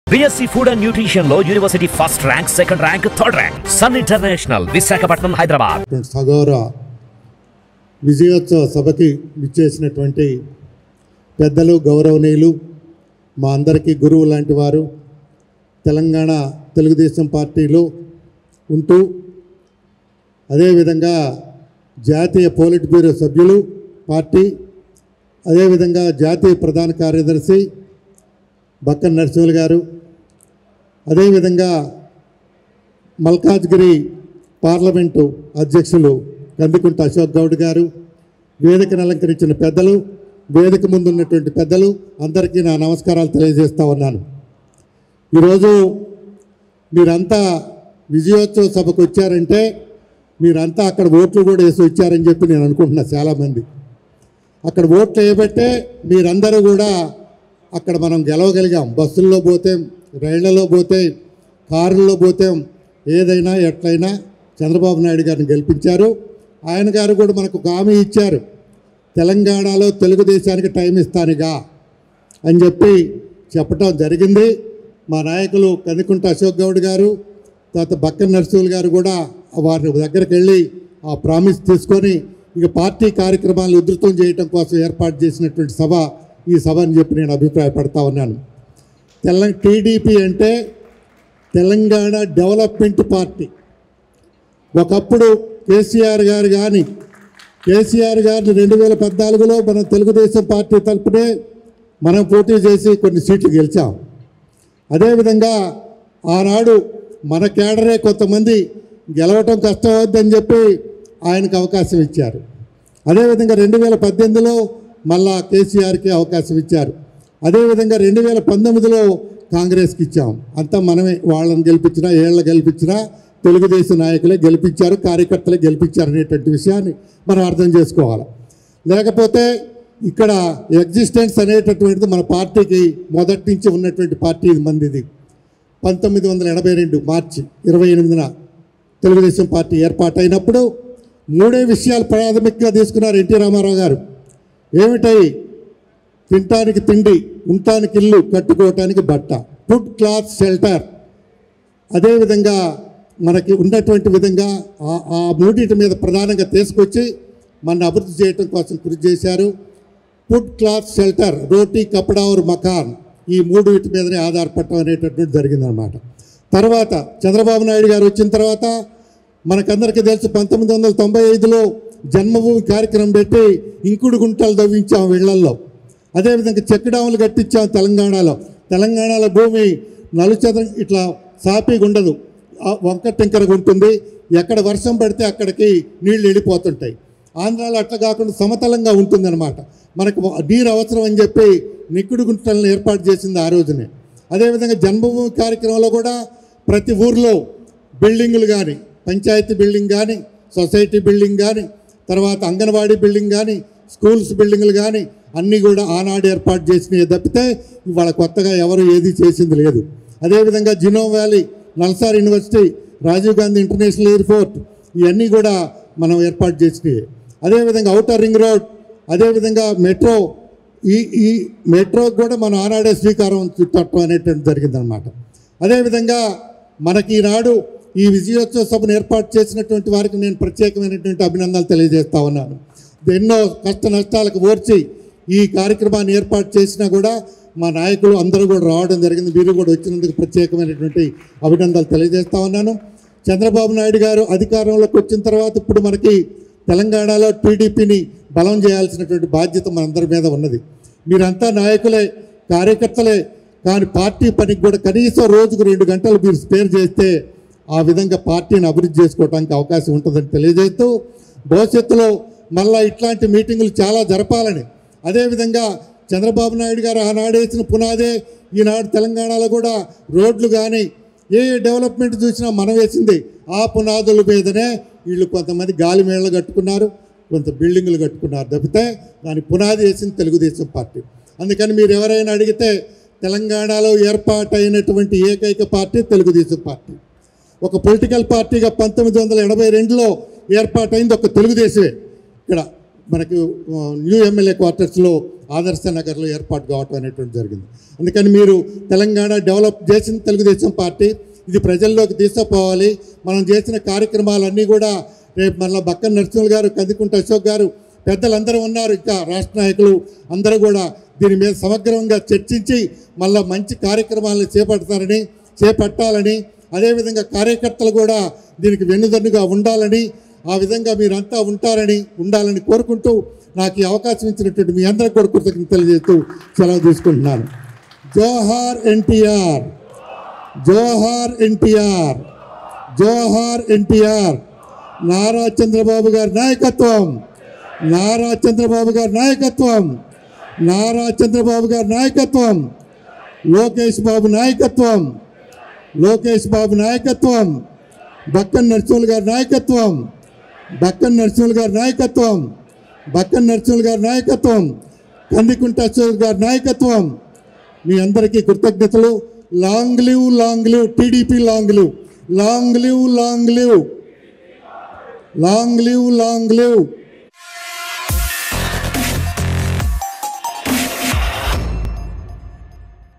BSc food and nutrition లో university first rank second rank third rank Sun International Visakhapatnam Hyderabad సగౌర విజయోత్సవ సభకి విచ్చేసినటువంటి పెద్దలు గౌరవనీయులు మా అందరికీ గురువు లాంటి వారు తెలంగాణ తెలుగుదేశం పార్టీలో ఉంటూ అదేవిధంగా జాతీయ పోలిట్ బ్యూరో సభ్యులు పార్టీ అదేవిధంగా జాతీయ ప్రధాన కార్యదర్శి బక్కన్ నరసింహులు గారు అదేవిధంగా మల్కాజ్గిరి పార్లమెంటు అధ్యక్షులు కందికుంట అశోక్ గౌడ్ గారు వేదికను అలంకరించిన పెద్దలు వేదిక ముందు ఉన్నటువంటి పెద్దలు అందరికీ నా నమస్కారాలు తెలియజేస్తా ఉన్నాను ఈరోజు మీరంతా విజయోత్సవ సభకు వచ్చారంటే మీరంతా అక్కడ ఓట్లు కూడా వేసి వచ్చారని చెప్పి నేను అనుకుంటున్నా చాలామంది అక్కడ ఓట్లు వేయబట్టే మీరందరూ కూడా అక్కడ మనం గెలవగలిగాం బస్సుల్లో పోతే రైళ్లలో పోతే కారుల్లో పోతే ఏదైనా ఎట్లయినా చంద్రబాబు నాయుడు గారిని గెలిపించారు ఆయన గారు కూడా మనకు ఒక హామీ ఇచ్చారు తెలంగాణలో తెలుగుదేశానికి టైం ఇస్తానుగా అని చెప్పి చెప్పటం జరిగింది మా నాయకులు కందికుంట అశోక్ గౌడ్ గారు తర్వాత బక్కన్ నరసింహులు గారు కూడా వారి దగ్గరికి వెళ్ళి ఆ ప్రామిస్ తీసుకొని ఇక పార్టీ కార్యక్రమాలను ఉధృతం చేయటం కోసం ఏర్పాటు చేసినటువంటి సభ ఈ సభ అని చెప్పి నేను అభిప్రాయపడతా ఉన్నాను తెల్ల టీడీపీ అంటే తెలంగాణ డెవలప్మెంట్ పార్టీ ఒకప్పుడు కేసీఆర్ గారు కానీ కేసీఆర్ గారిని రెండు వేల పద్నాలుగులో మనం తెలుగుదేశం పార్టీ తరపునే మనం పోటీ చేసి కొన్ని సీట్లు గెలిచాం అదేవిధంగా ఆనాడు మన కేడరే కొంతమంది గెలవటం కష్టం అవుద్దని చెప్పి ఆయనకు అవకాశం ఇచ్చారు అదేవిధంగా రెండు వేల పద్దెనిమిదిలో మళ్ళా కేసీఆర్కి అవకాశం ఇచ్చారు అదేవిధంగా రెండు వేల పంతొమ్మిదిలో కాంగ్రెస్కి ఇచ్చాం అంతా మనమే వాళ్ళని గెలిపించినా ఏళ్ళ గెలిపించినా తెలుగుదేశం నాయకులే గెలిపించారు కార్యకర్తలే గెలిపించారు అనేటువంటి విషయాన్ని మనం అర్థం చేసుకోవాలి లేకపోతే ఇక్కడ ఎగ్జిస్టెన్స్ అనేటటువంటిది మన పార్టీకి మొదటి నుంచి ఉన్నటువంటి పార్టీ ఇది మందిది పంతొమ్మిది వందల ఎనభై రెండు మార్చి ఇరవై ఎనిమిదిన తెలుగుదేశం పార్టీ ఏర్పాటైనప్పుడు మూడే విషయాలు ప్రాథమికంగా తీసుకున్నారు ఎన్టీ రామారావు గారు ఏమిటాయి తినటానికి తిండి ఉండటానికి ఇల్లు కట్టుకోవటానికి బట్ట ఫుడ్ క్లాత్ షెల్టర్ అదేవిధంగా మనకి ఉన్నటువంటి విధంగా ఆ- ఆ మూడింటి మీద ప్రధానంగా తీసుకొచ్చి మన అభివృద్ధి చేయటం కోసం కృషి చేశారు ఫుడ్ క్లాత్ షెల్టర్ రోటీ కపడా और మకాన్ ఈ మూడు వీటి మీదనే ఆధారపడటం అనేటటువంటి జరిగిందనమాట తర్వాత చంద్రబాబు నాయుడు గారు వచ్చిన తర్వాత మనకందరికీ తెలుసు పంతొమ్మిది వందల తొంభై ఐదులో జన్మభూమి కార్యక్రమం పెట్టి ఇంకుడు గుంటలు తవ్వించాం ఇళ్లల్లో అదేవిధంగా చెక్ డ్యాములు కట్టించాం తెలంగాణలో తెలంగాణలో భూమి నలుచదరం ఇట్లా సాపీగా ఉండదు ఆ వంక టెంకరగా ఉంటుంది ఎక్కడ వర్షం పడితే అక్కడికి నీళ్లు వెళ్ళిపోతుంటాయి ఆంధ్రాలో అట్లా కాకుండా సమతలంగా ఉంటుందన్నమాట మనకు నీరు అవసరం అని చెప్పి నిక్కుడు గుంటలను ఏర్పాటు చేసింది ఆ రోజునే అదేవిధంగా జన్మభూమి కార్యక్రమంలో కూడా ప్రతి ఊర్లో బిల్డింగులు కానీ పంచాయతీ బిల్డింగ్ కానీ సొసైటీ బిల్డింగ్ కానీ తర్వాత అంగన్వాడీ బిల్డింగ్ కానీ స్కూల్స్ బిల్డింగ్లు కానీ అన్నీ కూడా ఆనాడు ఏర్పాటు చేసినవి తప్పితే ఇవాళ కొత్తగా ఎవరు ఏది చేసింది లేదు అదేవిధంగా Genome Valley NALSAR university Rajiv Gandhi international airport ఇవన్నీ కూడా మనం ఏర్పాటు చేసినవి అదేవిధంగా ఔటర్ రింగ్ రోడ్ అదేవిధంగా మెట్రో ఈ ఈ మెట్రోకి కూడా మనం ఆనాడే శ్రీకారం చుట్టడం అనేటువంటి జరిగిందనమాట అదేవిధంగా మనకి ఈనాడు ఈ విజయోత్సవ సభను ఏర్పాటు చేసినటువంటి వారికి నేను ప్రత్యేకమైనటువంటి అభినందనలు తెలియజేస్తా ఉన్నాను ఎన్నో కష్ట నష్టాలకు ఓర్చి ఈ కార్యక్రమాన్ని ఏర్పాటు చేసినా కూడా మా నాయకులు అందరూ కూడా రావడం జరిగింది మీరు కూడా వచ్చినందుకు ప్రత్యేకమైనటువంటి అభినందనలు తెలియజేస్తా ఉన్నాను చంద్రబాబు నాయుడు గారు అధికారంలోకి వచ్చిన తర్వాత ఇప్పుడు మనకి తెలంగాణలో టీడీపీని బలం చేయాల్సినటువంటి బాధ్యత మనందరి మీద ఉన్నది మీరంతా నాయకులే కార్యకర్తలే కానీ పార్టీ పనికి కూడా కనీసం రోజుకు రెండు గంటలు మీరు స్పేర్ చేస్తే ఆ విధంగా పార్టీని అభివృద్ధి చేసుకోవడానికి అవకాశం ఉంటుందని తెలియజేస్తూ భవిష్యత్తులో మళ్ళా ఇట్లాంటి మీటింగులు చాలా జరపాలని అదేవిధంగా చంద్రబాబు నాయుడు గారు ఆనాడేసిన పునాదే ఈనాడు తెలంగాణలో కూడా రోడ్లు కానీ ఏ ఏ డెవలప్మెంట్ చూసినా మనం వేసింది ఆ పునాదుల మీదనే వీళ్ళు కొంతమంది గాలి మేళలు కట్టుకున్నారు కొంత బిల్డింగులు కట్టుకున్నారు తప్పితే దాని పునాది వేసింది తెలుగుదేశం పార్టీ అందుకని మీరు ఎవరైనా అడిగితే తెలంగాణలో ఏర్పాటైనటువంటి ఏకైక పార్టీ తెలుగుదేశం పార్టీ ఒక పొలిటికల్ పార్టీగా పంతొమ్మిది వందల ఎనభై రెండులో ఏర్పాటైంది ఒక తెలుగుదేశమే ఇక్కడ మనకు ఆ, న్యూ ఎమ్మెల్యే క్వార్టర్స్లో ఆదర్శ నగర్లో ఏర్పాటు కావటం అనేటువంటి జరిగింది అందుకని మీరు తెలంగాణ డెవలప్ చేసిన తెలుగుదేశం పార్టీ ఇది ప్రజల్లోకి తీసుకుపోవాలి మనం చేసిన కార్యక్రమాలన్నీ కూడా రేపు మళ్ళీ బక్కన్ నరసింహులు గారు కందికుంట అశోక్ గారు పెద్దలందరూ ఉన్నారు ఇంకా రాష్ట్ర నాయకులు అందరూ కూడా దీని మీద సమగ్రంగా చర్చించి మళ్ళీ మంచి కార్యక్రమాలను చేపడతారని చేపట్టాలని అదేవిధంగా కార్యకర్తలు కూడా దీనికి వెన్నుదన్నుగా ఉండాలని ఆ విధంగా మీరంతా ఉంటారని ఉండాలని కోరుకుంటూ నాకు ఈ అవకాశం ఇచ్చినటువంటి మీ అందరికీ కూడా కృతజ్ఞతలు తెలియజేస్తూ సెలవు తీసుకుంటున్నాను జోహార్ ఎన్టీఆర్ జోహార్ ఎన్టీఆర్ జోహార్ ఎన్టీఆర్ నారా చంద్రబాబు గారి నాయకత్వం నారా చంద్రబాబు గారి నాయకత్వం నారా చంద్రబాబు గారి నాయకత్వం లోకేష్ బాబు నాయకత్వం లోకేష్ బాబు నాయకత్వం బక్కన్ నరసింహులు గారి నాయకత్వం బక్కన్ నరసింహులు గారి నాయకత్వం బక్కన్ నరసింహులు గారి నాయకత్వం కందికుంట అశోక్ గారి నాయకత్వం మీ అందరికీ కృతజ్ఞతలు long live long live TDP long live long live long live long live long live